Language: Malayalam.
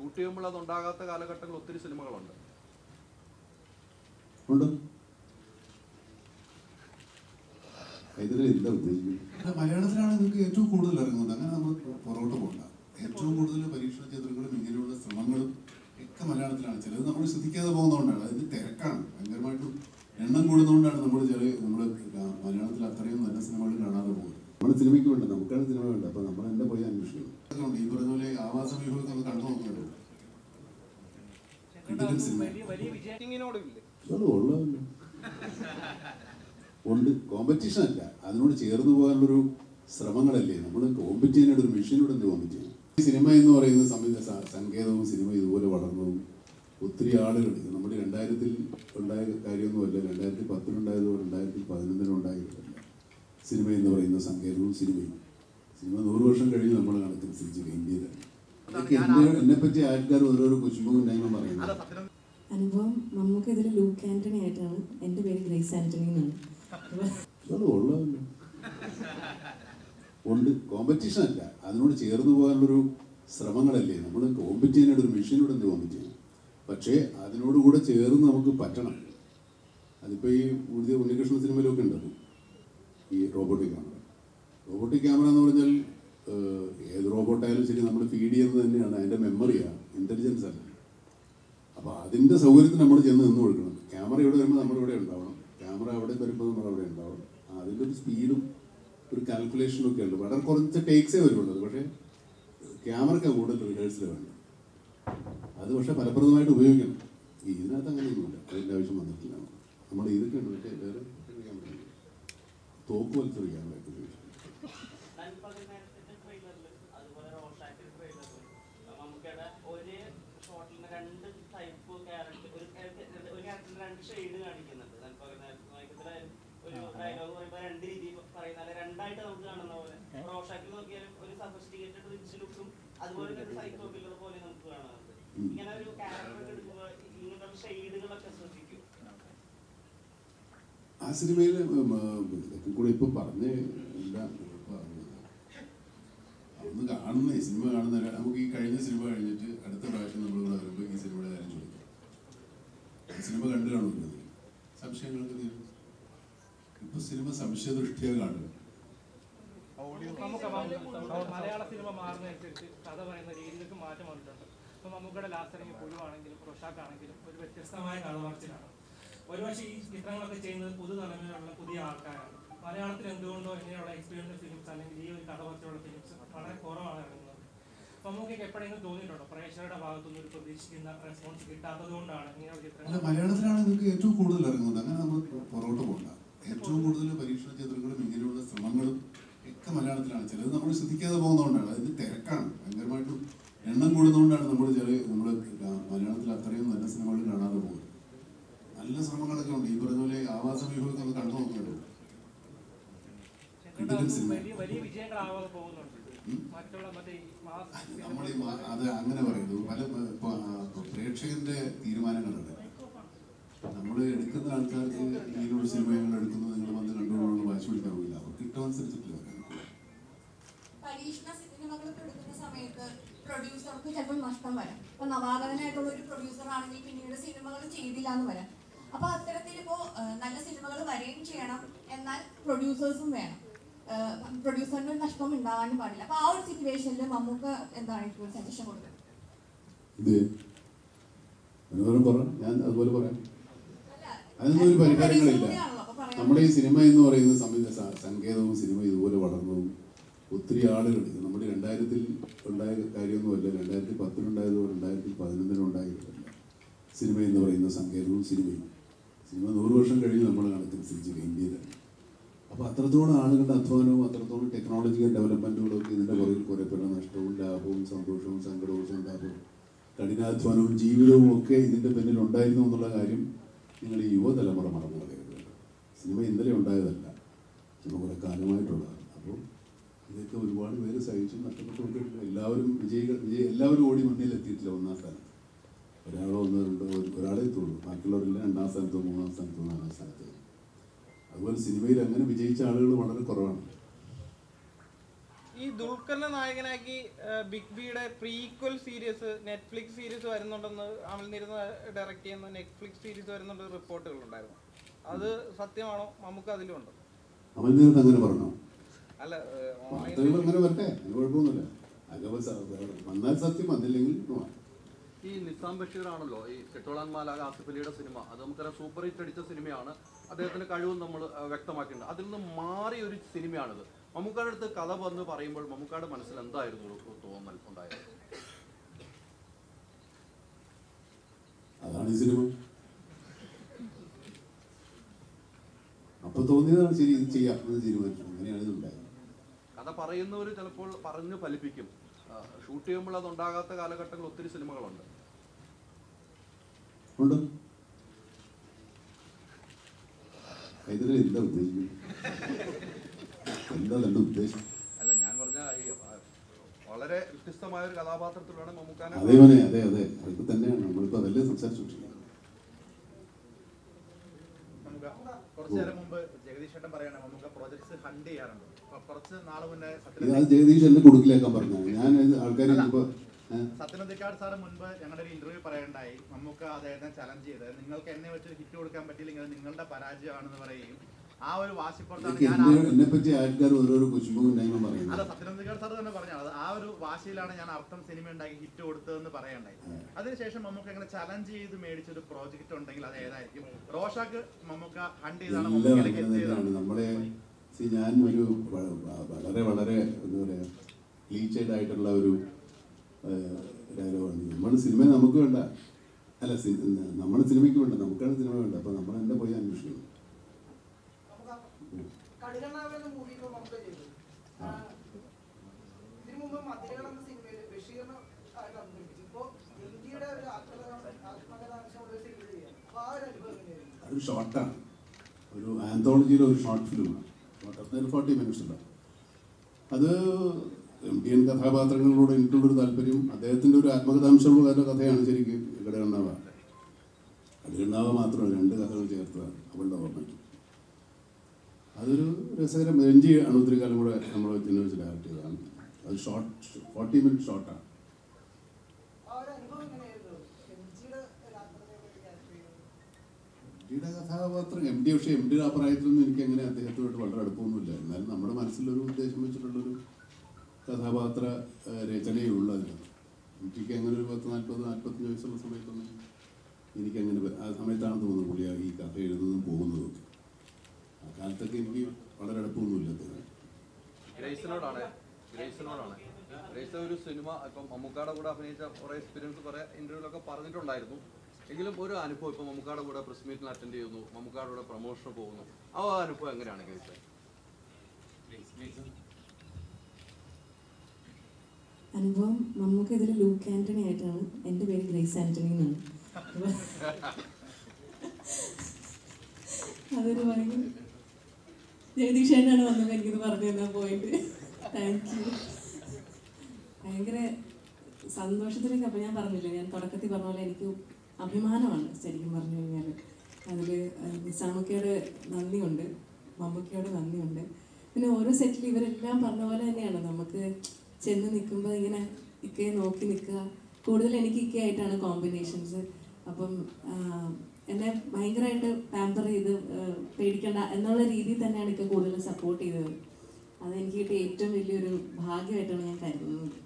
ഷൂട്ട് ചെയ്യുമ്പോൾ അത് ഉണ്ടാകാത്ത കാലഘട്ടങ്ങൾ ഒത്തിരി സിനിമകളുണ്ട് ഉണ്ട് ഇതിൽ എന്താ ഉദ്ദേശിക്കുന്നത് അല്ല, മലയാളത്തിലാണ് നിങ്ങൾക്ക് ഏറ്റവും കൂടുതൽ ഇറങ്ങുന്നത് അങ്ങനെ നമ്മൾ പുറകോട്ട് പോകണ്ട ഏറ്റവും കൂടുതൽ പരീക്ഷണ ചിത്രങ്ങളും ഇങ്ങനെയുള്ള ശ്രമങ്ങളും ഒക്കെ മലയാളത്തിലാണ് ചിലത് നമ്മൾ ശ്രദ്ധിക്കാതെ പോകുന്നതുകൊണ്ടാണ് അതിന് തിരക്കാണ് ഭയങ്കരമായിട്ടും എണ്ണം കൂടുന്നതുകൊണ്ടാണ് നമ്മൾ ചില നമ്മൾ മലയാളത്തിൽ അത്രയും നല്ല സിനിമകൾ കാണാതെ പോകുന്നത് നമ്മുടെ സിനിമയ്ക്ക് വേണ്ട നമുക്കാണ് സിനിമ വേണ്ട അപ്പൊ നമ്മൾ എന്നെ പോയി അന്വേഷിക്കണം അതൊക്കെ ഉണ്ട്. ഈ പറഞ്ഞ പോലെ ആവാസ വ്യൂഹമൊക്കെ ഒന്ന് കണ്ടു നോക്കുന്നുണ്ട് കിടിലൻ സിനിമ ആക്ടിങ്ങിനോടില്ലേ അത് കൊള്ളാമല്ലോ ഉണ്ട് കോമ്പറ്റീഷൻ അല്ല അതിനോട് ചേർന്ന് പോകാനുള്ളൊരു ശ്രമങ്ങളല്ലേ നമ്മൾ കോമ്പറ്റ് ചെയ്യാനായിട്ട് ഒരു മെഷീനോട് എന്ത് കോമ്പറ്റ് ചെയ്യണം ഈ സിനിമ എന്ന് പറയുന്ന സംവിധ സ- സങ്കേതവും സിനിമ ഇതുപോലെ വളർന്നതും ഒത്തിരി ആളുകൾ നമ്മുടെ രണ്ടായിരത്തിൽ ഉണ്ടായ കാര്യമൊന്നുമല്ല രണ്ടായിരത്തി പത്തിലുണ്ടായതോ രണ്ടായിരത്തി പതിനൊന്നിലുണ്ടായതല്ല സിനിമ എന്ന് പറയുന്ന സങ്കേതവും സിനിമയും സിനിമ നൂറ് വർഷം കഴിഞ്ഞ് നമ്മൾ കണക്കനുസരിച്ച് ഇന്ത്യയിൽ ഇതൊക്കെ എന്നെ എന്നെ പറ്റി ആൾക്കാർ ഓരോരോ കുശുമ്പും ഉണ്ടായിരുന്നു പറയുന്നത് അനുഭവം നമുക്ക് ഇതിൽ ലൂക്ക് ആന്റണി ആയിട്ടാണ് എൻ്റെ പേര് ഗ്രേസ് ആന്റണി എന്നാണ് അത് കൊള്ളാമല്ലോ ഉണ്ട് കോമ്പറ്റീഷൻ അല്ല അതിനോട് ചേർന്ന് പോകാനുള്ളൊരു ശ്രമങ്ങളല്ലേ നമ്മൾ കോമ്പറ്റ് ചെയ്യാനായിട്ട് ഒരു മെഷീനോട് എന്ത് കോമ്പറ്റ് ചെയ്യണം പക്ഷേ അതിനോടുകൂടെ ചേർന്ന് നമുക്ക് പറ്റണം അതിപ്പോൾ ഈ പുതിയ ഉണ്ണികൃഷ്ണ സിനിമയിലൊക്കെ ഉണ്ടത് ഈ റോബോട്ടിക് ക്യാമറ റോബോട്ടിക് ക്യാമറ എന്ന് പറഞ്ഞാൽ ഏഹ്, ഏത് റോബോട്ടായാലും ശരി നമ്മൾ ഫീഡ് ചെയ്യുന്നത് തന്നെയാണ് അതിൻ്റെ മെമ്മറിയാണ് ഇൻ്റലിജൻസ് അല്ല അപ്പോൾ അതിൻ്റെ സൗകര്യത്തിന് നമ്മൾ ചെന്ന് നിന്ന് കൊടുക്കണം ക്യാമറ ഇവിടെ വരുമ്പോൾ നമ്മൾ ഇവിടെ ഉണ്ടാവണം ക്യാമറ അവിടെ വരുമ്പോൾ നമ്മൾ അവിടെ ഉണ്ടാവണം ആ, അതിൻ്റെ ഒരു സ്പീഡും ഒരു കാൽക്കുലേഷനും ഒക്കെ ഉണ്ട് വളരെ കുറച്ച് ടേക്സേ വരുള്ളൂ പക്ഷേ ക്യാമറയ്ക്ക് കൂടുതൽ റിഹേഴ്സൽ വേണം അത് പക്ഷേ ഫലപ്രദമായിട്ട് ഉപയോഗിക്കണം ഈ ഇതിനകത്ത് അങ്ങനെയൊന്നുമില്ല അതിൻ്റെ ആവശ്യം വന്നിട്ടില്ല നമ്മൾ ഇതൊക്കെ ഉണ്ട് മറ്റേ വേറെ ക്യാമറ ഉണ്ട്. തോക്ക് പോലത്തെ ഒരു ക്യാമറ ഒക്കെ ഉപയോഗിച്ചു നൻപകനാരത്തിന്റെ ട്രെയിലറിൽ അതുപോലെ റോഷാക്കിന്റെ ട്രെയിലറിൽ മമ്മൂക്കയുടെ ഒരു ഷോട്ടിന് രണ്ട് ടൈപ്പ് ക്യാരക്ടർ ഒരു character- ഒരു ക്യാരക്ടറിന് രണ്ട് ഷെയ്ഡ് കാണിക്കുന്നുണ്ട് നൻപകനാരത്തിലായാലും ഒരു ഡയലോഗ് പറയുമ്പോൾ രണ്ട് രീതി പറയുന്ന അല്ലെ രണ്ടായിട്ട് നമുക്ക് കാണുന്ന പോലെ റോഷാക്കിൽ നോക്കിയാലും ഒരു സഫിസ്റ്റിക്കേറ്റഡ് റിച്ച് ലുക്കും അതുപോലെ തന്നെ സൈക്കോ കില്ലർ പോലെ നമുക്ക് കാണാറുണ്ട് ഇങ്ങനെ ഒരു ക്യാരക്ടർ എടുക്കുമ്പോൾ ഇങ്ങനെയുള്ള ഷെയ്ഡുകളൊക്കെ ശ്രദ്ധിക്കും ആ സിനിമയിൽ ഇതൊക്കെ കൂടെ ഇപ്പൊ പറഞ്ഞ് എല്ലാം പറഞ്ഞത്. അന്ന് കാണുന്ന ഈ സിനിമ കാണുന്ന ഒരാ- നമുക്ക് ഈ കഴിഞ്ഞ സിനിമ കഴിഞ്ഞിട്ട് അടുത്ത പ്രാവശ്യം നമ്മൾ ഇവിടെ വരുമ്പോൾ ഈ സിനിമയുടെ കാര്യം ചോദിക്കാം ഈ സിനിമ കണ്ടു കാണുമല്ലോ സംശയങ്ങൾക്ക് തീരും ഇപ്പൊ സിനിമ സംശയദൃഷ്ടിയാ കാണുക നമുക്ക് മ- മലയാള സിനിമ മാറുന്നതനുസരിച്ച് കഥ പറയുന്ന രീതികൾക്ക് മാറ്റം വന്നിട്ടുണ്ട് ഇപ്പൊ മമ്മൂക്കയുടെ ലാസ്റ്റ് ഇറങ്ങിയ പുഴുവാണെങ്കിലും റൊഷാക്കാണെങ്കിലും ഒരു വ്യത്യസ്തമായ കഥ പറച്ചിലാണ് ഒരുപക്ഷെ ഈ ചിത്രങ്ങളൊക്കെ ചെയ്യുന്നത് പുതുതലമുറയിലുള്ള പുതിയ ആൾക്കാരാണ് മലയാളത്തിൽ എന്തുകൊണ്ടോ ഇങ്ങനെയുള്ള എക്സ്പീരിയൻസ് ഫിലിംസ് അല്ലെങ്കിൽ ഈ ഒരു കഥ പറച്ചിലുള്ള ഫിലിംസ് വളരെ കുറവാണ് ഇറങ്ങുന്നത് മമ്മൂക്കൊക്കെ എപ്പോഴെങ്കിലും തോന്നിയിട്ടുണ്ടോ പ്രേക്ഷകരുടെ ഭാഗത്തുനിന്ന് ഒരു പ്രതീക്ഷിക്കുന്ന റെസ്പോൺസ് കിട്ടാത്തത് കൊണ്ടാണ് ഇങ്ങനെയുള്ള അല്ല ചിത്രങ്ങൾ മലയാളത്തിലാണ് നിങ്ങൾക്ക് ഏറ്റവും കൂടുതൽ ഇറങ്ങുന്നത് അങ്ങനെ നമ്മൾ പുറകോട്ട് പോകണ്ട ഏറ്റവും കൂടുതൽ പരീക്ഷണ ചിത്രങ്ങളും ഇങ്ങനെയുള്ള ശ്രമങ്ങളും ഒക്കെ മലയാളത്തിലാണ് ചിലത് നമ്മൾ ശ്രദ്ധിക്കാതെ പോകുന്നതുകൊണ്ടാണ് അതിന് തിരക്കാണ് ഭയങ്കരമായിട്ടും എണ്ണം കൂടുന്നതുകൊണ്ടാണ് നമ്മൾ ചില നമ്മൾ മലയാളത്തിൽ അത്രയും നല്ല സിനിമകൾ കാണാതെ പോകുന്നത് നല്ല ശ്രമങ്ങളൊക്കെ ഉണ്ട് ഈ പറഞ്ഞ പോലെ ആവാസ വ്യൂഹമൊക്കെ ഒന്ന് കണ്ടു നോക്കുന്നുണ്ട് കിടിലൻ സിനിമ വലിയ വലിയ വിജയങ്ങളാവാതെ പോകുന്നുണ്ട് മറ്റുള്ള മറ്റേ ഈ മാസ് നമ്മൾ ഈ മാ- അത് അങ്ങനെ പറയുന്നത് പല ഇപ്പൊ, ആ, പ്രേക്ഷകന്റെ തീരുമാനങ്ങളുണ്ട് നമ്മൾ എടുക്കുന്ന ആൾക്കാർക്ക് ഇങ്ങനെയുള്ള സിനിമകൾ എടുക്കുന്നത് നിങ്ങൾ വന്ന് കണ്ടുകൊണ്ടുള്ള വാശി പിടിക്കാൻ പോകില്ല അവർക്ക് ഇഷ്ടമനുസരിച്ചിട്ടില്ല പരീക്ഷണ സിനിമകൾ എടുക്കുന്ന സമയത്ത് പ്രൊഡ്യൂസർക്ക് ചിലപ്പോൾ നഷ്ടം വരാം ഇപ്പൊ നവാഗതനായിട്ടുള്ള ഒരു പ്രൊഡ്യൂസർ ആണെങ്കിൽ പിന്നീട് സിനിമകൾ ചെയ്തില്ല എന്ന് വരാം അപ്പൊ അത്തരത്തിൽ ഇപ്പോ ഏഹ്, നല്ല സിനിമകൾ വരികയും ചെയ്യണം എന്നാൽ പ്രൊഡ്യൂസേഴ്സും വേണം പ്രൊഡ്യൂസറിന് ഒരു നഷ്ടം ഉണ്ടാകാനും പാടില്ല അപ്പൊ ആ ഒരു സിറ്റുവേഷനിൽ മമ്മൂക്ക എന്താണ് ഇപ്പോൾ സജഷൻ കൊടുക്കുന്നത് ഇത് മനോഹരം പറ ഞാൻ അതുപോലെ പറയാം അതിനൊന്നും ഒരു പരിഹാരങ്ങളില്ല നമ്മുടെ ഈ സിനിമ എന്ന് പറയുന്ന സംവിധ സ- സങ്കേതവും സിനിമ ഇതുപോലെ വളർന്നതും ഒത്തിരി ആളുകൾ നമ്മുടെ രണ്ടായിരത്തിൽ ഉണ്ടായ കാര്യമൊന്നുമല്ല രണ്ടായിരത്തി പത്തിലുണ്ടായതോ രണ്ടായിരത്തി പതിനൊന്നിലുണ്ടായതല്ല സിനിമ എന്ന് പറയുന്ന സങ്കേതവും സിനിമയും സിനിമ നൂറ് വർഷം കഴിഞ്ഞ് നമ്മൾ കണക്കനുസരിച്ച് ഇന്ത്യയിലാണ് അപ്പോൾ അത്രത്തോളം ആളുകളുടെ അധ്വാനവും അത്രത്തോളം ടെക്നോളജിക്കൽ ഡെവലപ്മെൻറ്റുകളും ഒക്കെ ഇതിൻ്റെ പുറകിൽ കുറേ പേരുടെ നഷ്ടവും ലാഭവും സന്തോഷവും സങ്കടവും സന്താപവും കഠിനാധ്വാനവും ജീവിതവും ഒക്കെ ഇതിൻ്റെ പിന്നിൽ ഉണ്ടായിരുന്നു എന്നുള്ള കാര്യം നിങ്ങൾ ഈ യുവതലമുറ മറന്നു കളയരുത് സിനിമ ഇന്നലെ ഉണ്ടായതല്ല സിനിമ കുറേ കാലമായിട്ടുള്ളതാണ് അപ്പോൾ ഇതൊക്കെ ഒരുപാട് പേര് സഹിച്ചും നഷ്ടപ്പെട്ടുകൊണ്ടിട്ടുണ്ട് എല്ലാവരും വിജയികൾ വിജയ എല്ലാവരും ഓടി മുന്നിലെത്തിയിട്ടില്ല ഒന്നാം സ്ഥാനത്ത് ഒരാളോ ഒന്നോ രണ്ടോ ഒരു- ഒരാളെ എത്തുള്ളൂ ബാക്കിയുള്ളവരെല്ലാം രണ്ടാം സ്ഥാനത്തോ മൂന്നാം സ്ഥാനത്തോ നാലാം സ്ഥാനത്തോ അതുപോലെ സിനിമയിൽ അങ്ങനെ വിജയിച്ച ആളുകൾ വളരെ കുറവാണ് ഈ ഈ ദുൽഖറിനെ നായകനാക്കി ആ, ബിഗ് ബിയുടെ പ്രീക്വൽ സീരീസ് നെറ്റ്ഫ്ലിക്സ് സീരീസ് വരുന്നുണ്ടെന്ന് അമൽനിരുന്ന് ഡയറക്റ്റ് ചെയ്യുന്ന നെറ്റ്ഫ്ലിക്സ് സീരീസ് വരുന്നുണ്ട് റിപ്പോർട്ടുകൾ ഉണ്ടായിരുന്നു അത് സത്യമാണോ നമുക്ക് അതിലുണ്ട് അവൻ നേരത്തെ അങ്ങനെ പറഞ്ഞോ അല്ല വാർത്തകൾ അങ്ങനെ വരട്ടെ അതിന് കുഴപ്പമൊന്നുമില്ല അകവ വന്നാൽ സത്യം വന്നില്ലെങ്കിൽ നോ. ഈ നിസാം ബഷീർ ആണല്ലോ ഈ കെട്ടോളാൻ മാലാക ആസിഫ് അലിയുടെ സിനിമ അത് നമുക്കറിയാം സൂപ്പർ ഹിറ്റ് അടിച്ച സിനിമയാണ് അദ്ദേഹത്തിന്റെ കഴിവും നമ്മൾ ആ, വ്യക്തമാക്കിയിട്ടുണ്ട് അതിൽ നിന്ന് മാറിയ ഒരു സിനിമയാണിത് മമ്മൂക്കാടെ അടുത്ത് കഥ വന്ന് പറയുമ്പോൾ മമ്മൂക്കാട് മനസ്സിൽ എന്തായിരുന്നു ഒരു തോന്നൽ ഉണ്ടായത് അതാണ് ഈ സിനിമ അപ്പൊ തോന്നിയതാണ് ശരി ഇത് ചെയ്യാം എന്ന് തീരുമാനിച്ചു അങ്ങനെയാണ് ഇത് ഉണ്ടായത് കഥ പറയുന്നവർ ചിലപ്പോൾ പറഞ്ഞു ഫലിപ്പിക്കും ആ, ഷൂട്ട് ചെയ്യുമ്പോൾ അത് ഉണ്ടാകാത്ത കാലഘട്ടങ്ങൾ ഒത്തിരി സിനിമകളുണ്ട് ഉണ്ട് ഇതിൽ എന്താ ഉദ്ദേശിക്കുന്നത് എന്താ തന്റെ ഉദ്ദേശം അല്ല ഞാൻ പറഞ്ഞ ഈ, ആ, വളരെ വ്യത്യസ്തമായ ഒരു കഥാപാത്രത്തിലാണ് മമ്മൂക്കാനെ അതേ മോനെ അതെ അതെ അതൊക്കെ തന്നെയാണ് നമ്മളിപ്പോ അതല്ലേ സംസാരിച്ചോണ്ടിരിക്കുന്നത് നമുക്ക് കുറച്ചു നേരം മുമ്പ് ജഗദീഷ് ചേട്ടൻ പറയണ നമുക്ക് പ്രോജക്ട്സ് ഹണ്ട് ചെയ്യാറുണ്ട് അപ്പൊ കുറച്ച് നാൾ മുന്നേ ഇത് സത്യനന്ദി അത് ജഗദീഷ് എന്നെ കൊടുക്കിലേക്കാൻ പറഞ്ഞു ഞാൻ ഇത് ആൾക്കാരെ ഇപ്പൊ ഏഹ്, സത്യനന്ദിക്കാട് സാറ് മുൻപ് ഞങ്ങളുടെ ഒരു ഇന്റർവ്യൂ പറയണ്ടായി നമുക്ക് അദ്ദേഹത്തെ ചലഞ്ച് ചെയ്ത് നിങ്ങൾക്ക് എന്നെ വെച്ച് ഹിറ്റ് കൊടുക്കാൻ പറ്റിയില്ലെങ്കിൽ അത് നിങ്ങളുടെ പരാജയമാണെന്ന് പറയുകയും ആ ഒരു വാശിപ്പുറത്താണ് എനിക്ക് ഞാൻ എന്നെ ആ- എന്നെ പറ്റി ആൾക്കാർ ഓരോരോ കുശുമ്പും ഉണ്ടായ്മ അല്ല പറയുന്നത് സത്യനന്ദിക്കാട് സാർ തന്നെ പറഞ്ഞത് അത് ആ ഒരു വാശിയിലാണ് ഞാൻ അർത്ഥം സിനിമ ഉണ്ടാക്കി ഹിറ്റ് കൊടുത്തതെന്ന് പറയണ്ടായി അതിനുശേഷം നമുക്ക് അങ്ങനെ ചലഞ്ച് ചെയ്ത് മേടിച്ച ഒരു പ്രോജക്റ്റ് ഉണ്ടെങ്കിൽ അത് ഏതായിരിക്കും റോഷാക്ക് മമ്മൂക്ക ഹണ്ട് ചെയ്താണ് എല്ലാം മമ്മൂക്കയിലേക്ക് അങ്ങനെ എത്തിയതാണ് തന്നെയാണ് നമ്മളെ see, ഞാൻ ഒരു വ- വ- വളരെ വളരെ എന്താ പറയാ ക്ലീച്ചേഡ് ആയിട്ടുള്ള ഒരു ഡയലോഗാണ് നമ്മൾ സിനിമ നമുക്ക് വേണ്ട അല്ല നമ്മുടെ സിനിമയ്ക്ക് വേണ്ട നമുക്കാണ് സിനിമ വേണ്ട അപ്പൊ നമ്മൾ എന്നെ പോയി അന്വേഷിക്കണം കടുകണ്ണാവെന്ന മൂവി ഇപ്പൊ നമുക്ക് ചെയ്തു ആ, ഇതിനു മുമ്പ് മതിലുകൾ എന്ന സിനിമയിൽ ബഷീറിന് ആയിട്ട് അഭിനയിച്ചു ഇപ്പോ ഇന്ത്യയുടെ ഒരു ആത്മകഥ ആത്മകഥാംശമുള്ള ഒരു സിനിമ ചെയ്യാം അപ്പൊ ആ ഒരു അനുഭവം എങ്ങനെയായിരുന്നു അതൊരു ഷോർട്ടാണ് ഒരു ആന്തോളജിയിലെ ഒരു ഷോർട്ട് ഫിലിമാണ് ഷോർട്ട് ഫോർട്ടി മിനിറ്റ്സ് ഉണ്ട് അത് എം ടി എൻ കഥാപാത്രങ്ങളോട് എനിക്കുള്ളൊരു താല്പര്യം അദ്ദേഹത്തിൻ്റെ ഒരു ആത്മകഥാംശമുള്ള ഒരു കഥയാണ് ശരിക്കും കടകണ്ണാവ കടകണ്ണാവ മാത്രമല്ല രണ്ട് കഥകൾ ചേർത്തതാണ് അവളുടെ ഓർമ്മയ്ക്ക് അതൊരു രസകരം എൻജി ആണ് ഒത്തിരി കാലം കൂടെ നമ്മൾ ഇതിനെ വെച്ച് ഡയറക്റ്റ് ചെയ്തതാണ് അത് ഷോർട്ട് ഫോർട്ടി മിനിറ്റ് ഷോർട്ടാണ് ആ ഒരു അനുഭവം എങ്ങനെയായിരുന്നു എം ജിയുടെ ഒരു ആത്മകഥയുടെ ക്യാരക്ടർ ചെയ്യുന്നത് എം ഡിയുടെ കഥാപാത്രം എം ഡി പക്ഷേ എം ഡിയുടെ ആ പ്രായത്തിലൊന്നും എനിക്ക് അങ്ങനെ അദ്ദേഹത്തോട് വളരെ അടുപ്പമൊന്നുമില്ല എന്നാലും നമ്മുടെ മനസ്സിലൊരു ഉദ്ദേശം വെച്ചിട്ടുള്ളൊരു കഥാപാത്ര ആ, രചനയുള്ള അതിന് എം ടിക്ക് അങ്ങനെ ഒരു പത്ത് നാൽപ്പത് നാൽപ്പത്തഞ്ച് വയസ്സുള്ള സമയത്തൊന്നും എനിക്കങ്ങനെ വ- ആ സമയത്താണ് തോന്നുന്നത് പുള്ളി ആ ഈ കഥ എഴുതുന്നതും പോകുന്നതും ഒക്കെ ആ കാലത്തൊക്കെ എനിക്ക് വളരെ അടുപ്പമൊന്നുമില്ല അദ്ദേഹം ഗ്രേസിനോടാണ് ഗ്രേസിനോടാണ് ഗ്രേസ് ഒരു സിനിമ ഇപ്പം മമ്മൂക്കാടെ കൂടെ അഭിനയിച്ച കുറേ എക്സ്പീരിയൻസ് കുറേ ഇന്റർവ്യൂലൊക്കെ പറഞ്ഞിട്ടുണ്ടായിരുന്നു എങ്കിലും ഒരു അനുഭവം ഇപ്പം മമ്മൂക്കാടെ കൂടെ പ്രസ് മീറ്റിൽ അറ്റൻഡ് ചെയ്യുന്നു മമ്മൂക്കാടെ കൂടെ പ്രൊമോഷന് പോകുന്നു ആ അനുഭവം എങ്ങനെയാണ് ഗ്രേസ് അനുഭവം നമുക്ക് ഇതിൽ ലൂക്ക് ആന്റണി ആയിട്ടാണ് എൻ്റെ പേര് ഗ്രേസ് ആന്റണി എന്നാണ് അതൊരു ഭയങ്കര ജഗദീഷ് ഏട്ടനാണ് വന്നത് എനിക്കിത് പറഞ്ഞു തന്നാ പോയിട്ട് താങ്ക് യു ഭയങ്കര സന്തോഷത്തിലേക്ക് അപ്പം ഞാൻ പറഞ്ഞില്ലേ ഞാൻ തുടക്കത്തിൽ പറഞ്ഞ പോലെ എനിക്ക് അഭിമാനമാണ് ശരിക്കും പറഞ്ഞു കഴിഞ്ഞാൽ അതിൽ നിസാമുക്കയുടെ നന്ദിയുണ്ട് മമ്മൂക്കയോട് നന്ദിയുണ്ട് പിന്നെ ഓരോ സെറ്റിൽ ഇവരെല്ലാം പറഞ്ഞ പോലെ തന്നെയാണ് നമുക്ക് ചെന്ന് നിൽക്കുമ്പോൾ ഇങ്ങനെ ഇക്കയെ നോക്കി നിൽക്കുക കൂടുതൽ എനിക്ക് ഇക്കയായിട്ടാണ് കോമ്പിനേഷൻസ് അപ്പം ആ, എന്നെ ഭയങ്കരമായിട്ട് പാമ്പർ ചെയ്ത് ആ, പേടിക്കണ്ട എന്നുള്ള രീതിയിൽ തന്നെയാണ് ഇക്ക കൂടുതൽ സപ്പോർട്ട് ചെയ്തത് അതെനിക്ക് കിട്ടിയ ഏറ്റവും വലിയൊരു ഭാഗ്യമായിട്ടാണ് ഞാൻ കരുതുന്നത്